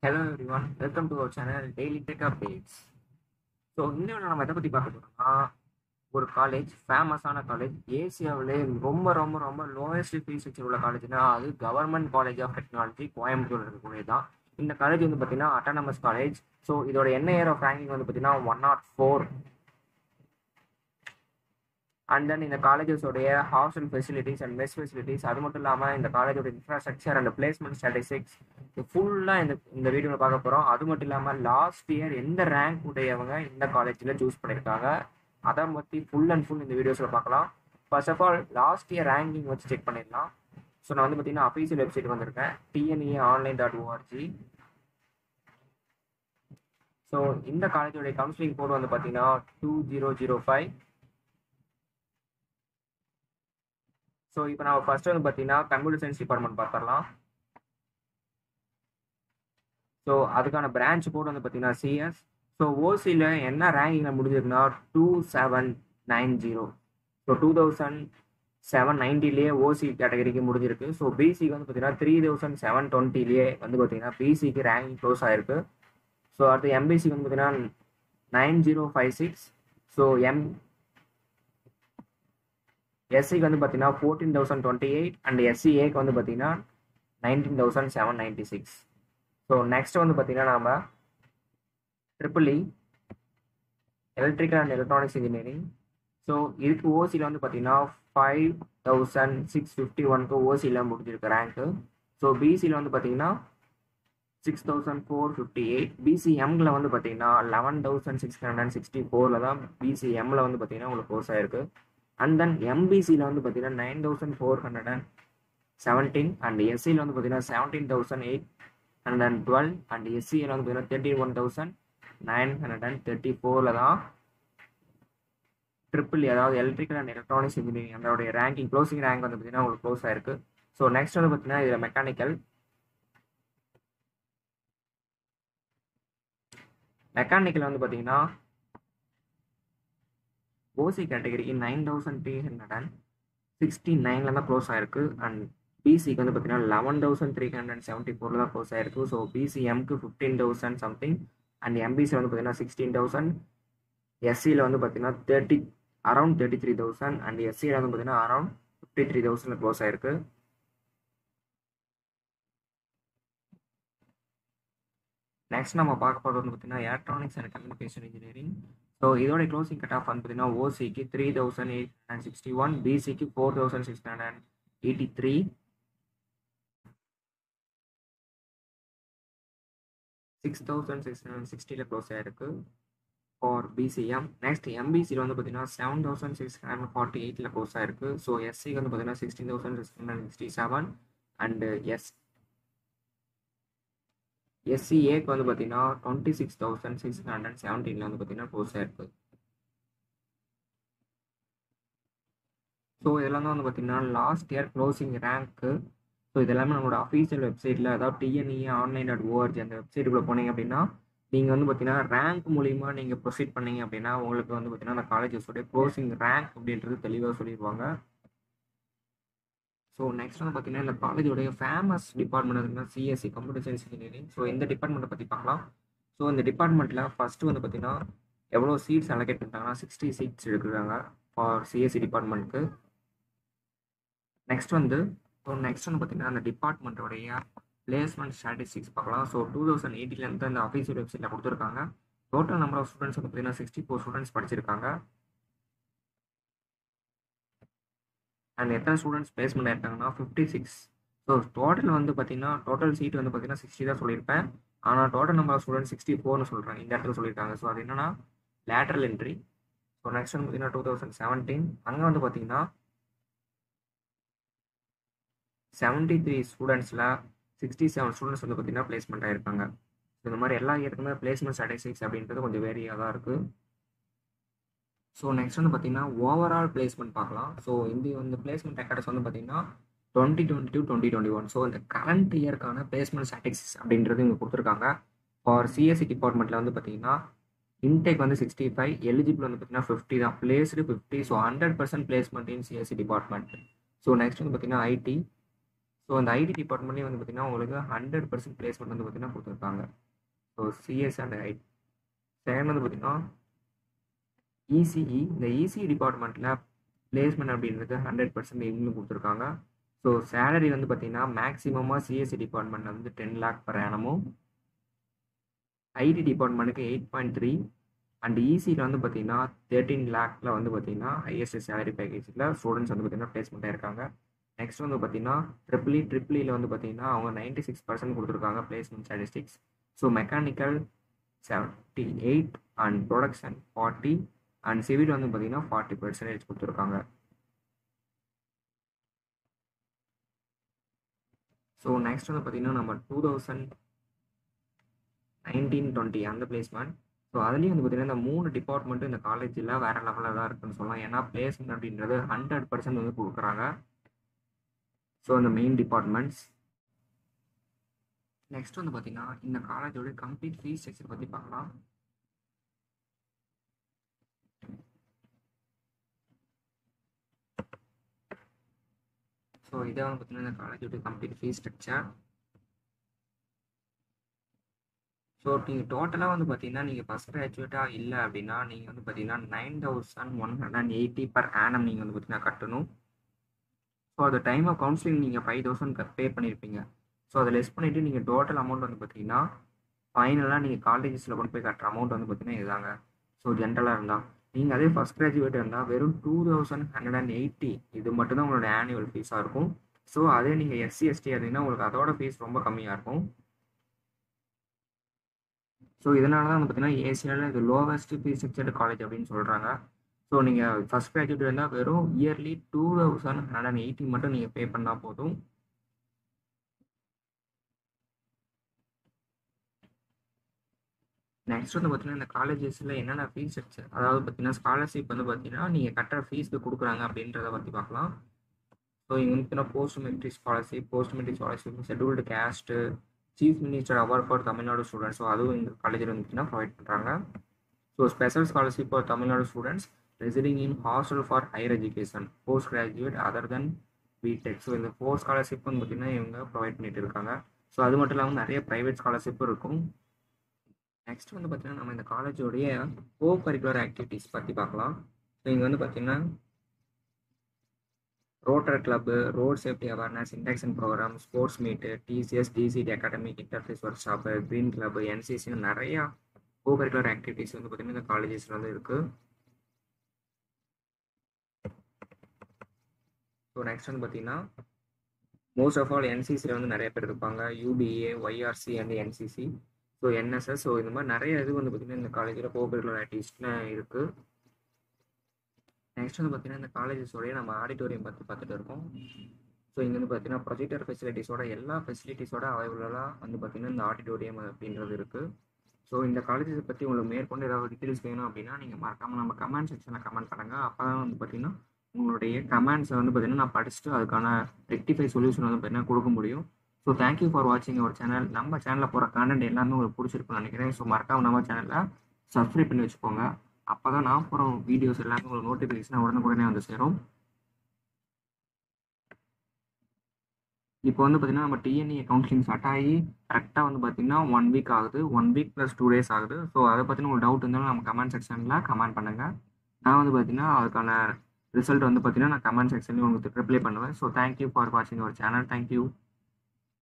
hello everyone welcome to our channel daily tech updates so இந்த video நம்ம எதை பற்றி பார்க்க போகிறோம்னா ஒரு காலேஜ் ஃபேமஸான காலேஜ் ஏசியாவிலே ரொம்ப ரொம்ப ரொம்ப லோயஸ்ட் ஃபீஸ் ஸ்ட்ரக்சர் உள்ள காலேஜ்னா அது government college of technology Coimbatore இருக்கக்கூடியது தான் இந்த காலேஜ் வந்து பார்த்தீங்கன்னா அட்டானமஸ் காலேஜ் ஸோ இதோட என்ன இயர் ஆஃப் ரேங்கிங் வந்து பார்த்தீங்கன்னா one nought four and then இந்த காலேஜஸோடைய hostel facilities and mess facilities அது மட்டும் இல்லாமல் இந்த காலேஜோட இன்ஃப்ராஸ்ட்ரக்சர் அண்ட் பிளேஸ்மெண்ட் ஸ்டாட்டிஸ்டிக்ஸ் ஃபுல்லாக இந்த இந்த வீடியோவில் பார்க்க போகிறோம் அது மட்டும் இல்லாமல் லாஸ்ட் இயர் எந்த ரேங்க் உடையவங்க இந்த காலேஜில் சூஸ் பண்ணியிருக்காங்க அதை பற்றி ஃபுல் அண்ட் ஃபுல் இந்த வீடியோஸில் பார்க்கலாம் first of all last year ranking வச்சு செக் பண்ணிடலாம் ஸோ நான் வந்து பார்த்தீங்கன்னா அஃபீஷியல் வெப்சைட் வந்திருக்கேன் TNE online dot ORG so இந்த காலேஜோடைய கவுன்சிலிங் கோட் வந்து பார்த்தீங்கன்னா two zero zero five so இப்போ நம்ம ஃபர்ஸ்ட் வந்து பார்த்தீங்கன்னா கம்ப்யூட்டர் சயின்ஸ் டிபார்ட்மெண்ட் பார்த்துடலாம் ஸோ அதுக்கான பிரான்ச் கோட் வந்து பார்த்தீங்கன்னா சிஎஸ் ஸோ ஓசியில் என்ன ரேங்கிங்கில் முடிஞ்சிருக்குன்னா two seven nine zero so two thousand seven நைன்ட்டிலேயே ஓசி கேட்டகரிக்கு முடிஞ்சிருக்கு ஸோ பிசிக்கு வந்து பார்த்தீங்கன்னா த்ரீ தௌசண்ட் செவன் டுவெண்ட்டிலேயே வந்து பார்த்தீங்கன்னா பிசிக்கு ரேங்கிங் க்ளோஸ் ஆயிருக்கு ஸோ அடுத்து எம்பிசிக்கு வந்து பார்த்தீங்கன்னா nine zero five six so M எஸ்சிக்கு வந்து பார்த்தீங்கன்னா fourteen thousand twenty eight and எஸ்சிஏக்கு வந்து பார்த்தீங்கன்னா nineteen thousand seven ninety six so next வந்து பார்த்தீங்கன்னா நாம் triple E electrical and electronics engineering so இதுக்கு ஓசியில் வந்து பார்த்தீங்கன்னா ஃபைவ் தௌசண்ட் சிக்ஸ் ஃபிஃப்டி ஒன்க்கு ஓசியில் முடிஞ்சிருக்கு ரேங்க்கு ஸோ பிசியில் வந்து பார்த்தீங்கன்னா six thousand four fifty eight பிசிஎம்மில் வந்து பார்த்தீங்கன்னா eleven thousand six hundred and sixty ஃபோரில் தான் பிசிஎம்மில் வந்து பார்த்தீங்கன்னா உங்களுக்கு கோர்ஸ் ஆயிருக்கு அண்ட் தென் எம்பிசியில் வந்து பார்த்தீங்கன்னா nine thousand four hundred and seventeen and எஸ்சியில் வந்து பார்த்தீங்கன்னா seventeen thousand eight hundred and twelve and எஸ்சியில் வந்து பார்த்தீங்கன்னா thirty one thousand nine hundred and thirty ஃபோரில் தான் ட்ரிபிள் அதாவது எலக்ட்ரிக்கல் அண்ட் எலக்ட்ரானிக்ஸ் இன்ஜினியரிங் அதோடைய ரேங்கிங் க்ளோசிங் ரேங்க் வந்து பார்த்தீங்கன்னா உங்களுக்கு க்ளோஸ் ஆயிருக்கு ஸோ நெக்ஸ்ட் வந்து பார்த்தீங்கன்னா இதில் மெக்கானிக்கல் மெக்கானிக்கல் வந்து பார்த்தீங்கன்னா ஓசி கேட்டகரிக்கு nine thousand three hundred and sixty நைனில் தான் க்ளோஸ் ஆயிருக்கு அண்ட் பிசிக்கு வந்து பார்த்தீங்கன்னா eleven thousand three hundred seventy ஃபோரில் தான் க்ளோஸ் ஆயிருக்கு ஸோ பிசிஎம்க்கு fifteen thousand something and MBC வந்து பார்த்தீங்கன்னா சிக்ஸ்டீன் தௌசண்ட் எஸ்சியில் வந்து பார்த்தீங்கன்னா thirty around thirty three thousand and எஸ்சியில் வந்து பார்த்தீங்கன்னா around fifty three thousand close ஆயிருக்கு நெக்ஸ்ட் நம்ம பார்க்க போகிறது வந்து பார்த்தீங்கன்னா electronics and communication engineering so இதோட க்ளோசிங் கட் ஆஃப் வந்து பார்த்தீங்கன்னா ஓசிக்கு three thousand eight hundred sixty one பிசிக்கு four thousand six hundred eighty three six thousand six hundred சிக்ஸ்டியில் க்ளோஸ் ஆயிருக்கு ஃபார் பிசிஎம் நெக்ஸ்ட் எம்பிசியில் வந்து பார்த்தீங்கன்னா seven thousand six hundred forty எயிட்டில் க்ளோஸ் ஆயிருக்கு ஸோ எஸ்சிக்கு வந்து பார்த்தீங்கன்னா sixteen thousand six hundred sixty seven and S எஸ்சிஏக்கு வந்து பார்த்தீங்கன்னா twenty six thousand six hundred செவன்டீனில் வந்து பார்த்தீங்கன்னா க்ளோஸ் ஆயிருக்கு ஸோ இதெல்லாம் தான் வந்து பார்த்தீங்கன்னா லாஸ்ட் இயர் க்ளோசிங் ரேங்க்கு ஸோ இதெல்லாமே நம்மளோட அஃபீஷியல் வெப்சைட்டில் அதாவது டிஎன்இ ஆன்லைன் டாட் ஓஆர்ஜி அந்த வெப்சைட்டுக்குள்ளே போனீங்க அப்படின்னா நீங்கள் வந்து பார்த்தீங்கன்னா ரேங்க் மூலிமா நீங்கள் ப்ரொசீட் பண்ணீங்க அப்படின்னா உங்களுக்கு வந்து பார்த்தீங்கன்னா அந்த காலேஜஸோடைய க்ளோசிங் ரேங்க் அப்படின்றது தெளிவாக சொல்லிடுவாங்க ஸோ நெக்ஸ்ட் வந்து பார்த்தீங்கன்னா இந்த காலேஜோடைய ஃபேமஸ் டிபார்ட்மெண்ட் வந்து CSC computer science engineering so இந்த டிபார்ட்மெண்ட்டை பற்றி பார்க்கலாம் ஸோ இந்த டிபார்ட்மெண்ட்டில் ஃபஸ்ட்டு வந்து பார்த்தீங்கன்னா எவ்வளோ சீட்ஸ் அலோகேட் பண்ணிட்டாங்கன்னா சிக்ஸ்டி சீட்ஸ் எடுக்கிறாங்க ஃபார் சிஎஸ்சி டிபார்ட்மெண்ட்க்கு நெக்ஸ்ட் வந்து ஸோ நெக்ஸ்ட் வந்து பார்த்தீங்கன்னா அந்த டிபார்ட்மெண்ட்டோடைய பிளேஸ்மெண்ட் ஸ்டாட்டிஸ்டிக்ஸ் பார்க்கலாம் ஸோ டூ தௌசண்ட் எயிட்டிலேருந்து அந்த அஃபீஷியல் வெப்சைட்டில் கொடுத்துருக்காங்க டோட்டல் நம்பர் ஆஃப் ஸ்டூடெண்ட்ஸ் வந்து பார்த்தீங்கன்னா சிக்ஸ்டி ஃபோர் ஸ்டூடெண்ட்ஸ் படிச்சிருக்காங்க அண்ட் எத்தனை ஸ்டூடெண்ட்ஸ் பிளேஸ்மெண்ட் ஆயிருக்காங்கன்னா ஃபிஃப்டி சிக்ஸ் ஸோ டோட்டல் வந்து பார்த்தீங்கன்னா டோட்டல் சீட் வந்து பார்த்தீங்கன்னா சிக்ஸ்டி தான் சொல்லியிருப்பேன் ஆனால் total number of students sixty ஃபோர்னு சொல்கிறேன் இந்த இடத்துல சொல்லியிருக்காங்க ஸோ அது என்னன்னா லேட்ரல் என்ட்ரி ஸோ நெக்ஸ்ட் வந்து பார்த்தீங்கன்னா டூ தௌசண்ட் செவன்டீன் அங்கே வந்து பார்த்தீங்கன்னா செவன்ட்டி த்ரீ ஸ்டூடெண்ட்ஸில் சிக்ஸ்டி செவன் ஸ்டூடெண்ட்ஸ் வந்து பார்த்தீங்கன்னா பிளேஸ்மெண்ட் ஆயிருக்காங்க ஸோ இந்த மாதிரி எல்லா இயருக்குமே பிளேஸ்மெண்ட் ஸ்டாட்டிஸ்டிக்ஸ் அப்படின்றது கொஞ்சம் வேரியாக தான் இருக்குது ஸோ நெக்ஸ்ட் வந்து பார்த்தீங்கன்னா ஓவரால் பிளேஸ்மெண்ட் பார்க்கலாம் ஸோ இந்த இந்த பிளேஸ்மெண்ட் ரெக்கார்ட்ஸ் வந்து பார்த்தீங்கன்னா twenty twenty two twenty twenty one so இந்த கரண்ட் இயர்க்கான பிளேஸ்மெண்ட் ஸ்டாட்டிக்ஸ் அப்படின்றது இங்கே கொடுத்துருக்காங்க ஃபார் சிஎஸ்சி டிபார்ட்மெண்ட்டில் வந்து பார்த்தீங்கன்னா இன்டேக் வந்து சிக்ஸ்டி ஃபைவ் எலிஜிபிள் வந்து பார்த்தீங்கன்னா ஃபிஃப்டி தான் placed fifty so hundred percent placement in CSC department so next வந்து பார்த்தீங்கன்னா ஐடி ஸோ அந்த ஐடி டிபார்ட்மெண்ட்லேயும் வந்து பார்த்தீங்கன்னா உங்களுக்கு ஹண்ட்ரட் பர்சன்ட் பிளேஸ்மெண்ட் வந்து பார்த்தீங்கன்னா கொடுத்துருக்காங்க so CS and IT second வந்து பார்த்தீங்கன்னா இசிஇ இந்த இசிஇ டிபார்ட்மெண்ட்டில் பிளேஸ்மெண்ட் அப்படின்றது ஹண்ட்ரட் பர்சன்ட் இவங்களும் கொடுத்துருக்காங்க ஸோ சேலரி வந்து பார்த்தீங்கன்னா மேக்ஸிமமாக சிஎஸ்சி டிபார்ட்மெண்ட் வந்து டென் லேக் பர் ஆனமும் ஐடி டிபார்ட்மெண்ட்டுக்கு எயிட் பாயிண்ட் த்ரீ அண்ட் இசியில் வந்து பார்த்தீங்கன்னா தேர்ட்டீன் லேக்கில் வந்து பார்த்தீங்கன்னா ஹையஸ்ட் சேலரி பேக்கேஜில் ஸ்டூடெண்ட்ஸ் வந்து பார்த்தீங்கன்னா பிளேஸ்மெண்ட் ஆயிருக்காங்க நெக்ஸ்ட் வந்து பார்த்தீங்கன்னா ட்ரிபிளி ட்ரிபிளியில் வந்து பார்த்தீங்கன்னா அவங்க நைன்டி சிக்ஸ் பர்சன்ட் கொடுத்துருக்காங்க placement statistics so mechanical seventy eight and production forty and civil வந்து பார்த்தீங்கன்னா ஃபார்ட்டி பர்சன்டேஜ் கொடுத்துருக்காங்க ஸோ நெக்ஸ்ட் வந்து பார்த்தீங்கன்னா நம்ம டூ தௌசண்ட் நைன்டீன் டுவெண்ட்டி அந்த பிளேஸ்மெண்ட் ஸோ அதுலேயும் வந்து பார்த்தீங்கன்னா இந்த மூணு டிபார்ட்மெண்ட்டும் இந்த காலேஜில் வேறு லெவலில் தான் இருக்குன்னு சொல்லலாம் ஏன்னா பிளேஸ்மெண்ட் அப்படின்றது ஹண்ட்ரட் பர்சன்ட் வந்து கொடுக்குறாங்க ஸோ அந்த மெயின் டிபார்ட்மெண்ட்ஸ் நெக்ஸ்ட் வந்து பார்த்தீங்கன்னா இந்த காலேஜோட கம்ப்ளீட் ஃபீஸ் ஸ்ட்ரக்சர் பற்றி பார்க்கலாம் ஸோ இதை வந்து பார்த்தீங்கன்னா இந்த காலேஜோட கம்ப்ளீட் ஃபீஸ் ஸ்ட்ரக்சர் ஸோ நீங்கள் டோட்டலாக வந்து பார்த்தீங்கன்னா நீங்கள் ஃபஸ்ட் கிராஜுவேட்டாக இல்லை அப்படின்னா நீங்கள் வந்து பார்த்தீங்கன்னா nine thousand one hundred and eighty per annum நீங்கள் வந்து பார்த்தீங்கன்னா கட்டணும் ஸோ அது டைம் ஆஃப் கவுன்சிலிங் நீங்கள் ஃபைவ் தௌசண்ட் பே பண்ணியிருப்பீங்க ஸோ அதை லெஸ் பண்ணிவிட்டு நீங்கள் டோட்டல் அமௌண்ட் வந்து பார்த்தீங்கன்னா ஃபைனலாக நீங்கள் காலேஜஸில் கொண்டு போய் கட்டுற அமௌண்ட் வந்து பார்த்தீங்கன்னா இதுதாங்க ஸோ ஜென்ரலாக இருந்தால் நீங்கள் அதே ஃபஸ்ட் கிராஜுவேட் இருந்தால் வெறும் two thousand hundred and eighty இது மட்டும் தான் உங்களோட ஆனுவல் ஃபீஸாக இருக்கும் ஸோ அதே நீங்கள் எஸ்சி எஸ்டி இருந்தீங்கன்னா உங்களுக்கு அதோட ஃபீஸ் ரொம்ப கம்மியாக இருக்கும் ஸோ இதனால தான் வந்து பார்த்தீங்கன்னா ஏசியாவில் இது லோவஸ்ட் ஃபீஸ் ஸ்ட்ரக்சர்டு காலேஜ் அப்படின்னு சொல்கிறாங்க ஸோ நீங்கள் ஃபஸ்ட் கிராஜுவேட் இருந்தால் வெறும் yearly two thousand hundred and eighty மட்டும் நீங்கள் பே பண்ணால் போதும் நெக்ஸ்ட் வந்து பார்த்தீங்கன்னா இந்த காலேஜஸில் என்னென்ன ஃபீஸ் ஸ்ட்ரக்சர் அதாவது பார்த்தீங்கன்னா ஸ்காலர்ஷிப் வந்து பார்த்தீங்கன்னா நீங்கள் கட்டுற ஃபீஸ்க்கு கொடுக்குறாங்க அப்படின்றத பற்றி பார்க்கலாம் ஸோ இங்கே வந்து பார்த்தீங்கன்னா post matric scholarship post matric scholarship scheduled caste chief minister award for Tamil Nadu students so அதுவும் இந்த காலேஜில் வந்துச்சுன்னா ப்ரொவைட் பண்ணுறாங்க so special scholarship for Tamil Nadu students residing in hostel for higher education post graduate other then BTech so இந்த four scholarship வந்து பார்த்தீங்கன்னா இவங்க provide பண்ணிட்டு இருக்காங்க ஸோ அது மட்டும் இல்லாமல் நிறைய ப்ரைவேட் ஸ்காலர்ஷிப்பும் இருக்கும் நெக்ஸ்ட் வந்து பார்த்தீங்கன்னா நம்ம இந்த காலேஜோடைய கோ கரிக்குலர் ஆக்டிவிட்டீஸ் பற்றி பார்க்கலாம் ஸோ இங்கே வந்து பார்த்தீங்கன்னா rotary club road safety awareness induction programme sports meet TCS TCT academic interface workshop green club என்சிசின்னு நிறையா கோ கரிக்குலர் ஆக்டிவிட்டீஸ் வந்து பார்த்தீங்கன்னா இந்த காலேஜஸில் வந்து இருக்குது ஸோ நெக்ஸ்ட் வந்து பார்த்தீங்கன்னா மோஸ்ட் ஆஃப் ஆல் என்சிசியில் வந்து நிறைய பேர் இருப்பாங்க UBA YRC and NCC so NSS so இந்த மாதிரி நிறைய இது வந்து பார்த்தீங்கன்னா இந்த காலேஜில் கோ கரிக்குலர் ஆக்டிவிட்டிஸ்னு இருக்குது நெக்ஸ்ட் வந்து பார்த்தீங்கன்னா இந்த காலேஜஸோடய நம்ம ஆடிட்டோரியம் பற்றி பார்த்துட்டு இருக்கோம் ஸோ இங்கே வந்து பார்த்தீங்கன்னா ப்ரொஜெக்டர் ஃபெசிலிட்டிஸோட எல்லா ஃபெசிலிட்டிஸோட அவைலபிளாக வந்து பார்த்தீங்கன்னா இந்த ஆடிட்டோரியம் அப்படின்றது இருக்குது ஸோ இந்த காலேஜஸை பற்றி உங்களுக்கு மேற்கொண்டு ஏதாவது டீட்டெயில்ஸ் வேணும் அப்படின்னா நீங்கள் மறக்காமல் நம்ம கமெண்ட் செக்ஷனில் கமெண்ட் பண்ணுங்கள் அப்போ தான் வந்து பார்த்தீங்கன்னா உங்களுடைய கமெண்ட்ஸை வந்து பார்த்தீங்கன்னா நான் படிச்சுட்டு அதுக்கான ரெக்டிஃபை சொல்யூஷன் வந்து பார்த்தீங்கன்னா கொடுக்க முடியும் ஸோ தேங்க்யூ ஃபார் வாட்சிங் அவர் சேனல் நம்ம சேனலில் போகிற கண்டென்ட் எல்லாமே உங்களுக்கு பிடிச்சிருக்குன்னு நினைக்கிறேன் ஸோ மறக்காம நம்ம சேனலில் சப்ஸ்கிரைப் பண்ணி வச்சுக்கோங்க அப்போ தான் நான் போகிற வீடியோஸ் எல்லாமே உங்களுக்கு நோட்டிஃபிகேஷன் உடனுக்குடனே வந்து சேரும் இப்போ வந்து பார்த்தீங்கன்னா நம்ம டிஎன்இ கவுன்சிலிங் ஸ்டார்ட் ஆகி கரெக்டாக வந்து பார்த்தீங்கன்னா ஒன் வீக் ஆகுது one week plus two days ஆகுது ஸோ அதை பற்றின உங்களுக்கு டவுட் இருந்தாலும் நம்ம கமெண்ட் செக்ஷனில் கமெண்ட் பண்ணுங்கள் நான் வந்து பார்த்தீங்கன்னா அதுக்கான ரிசல்ட் வந்து பார்த்தீங்கன்னா நான் கமெண்ட் செக்ஷன்லேயும் உங்களுக்கு ரிப்ளை பண்ணுவேன் ஸோ தேங்க்யூ ஃபார் வாட்சிங் அவர் சேனல் தேங்க்யூ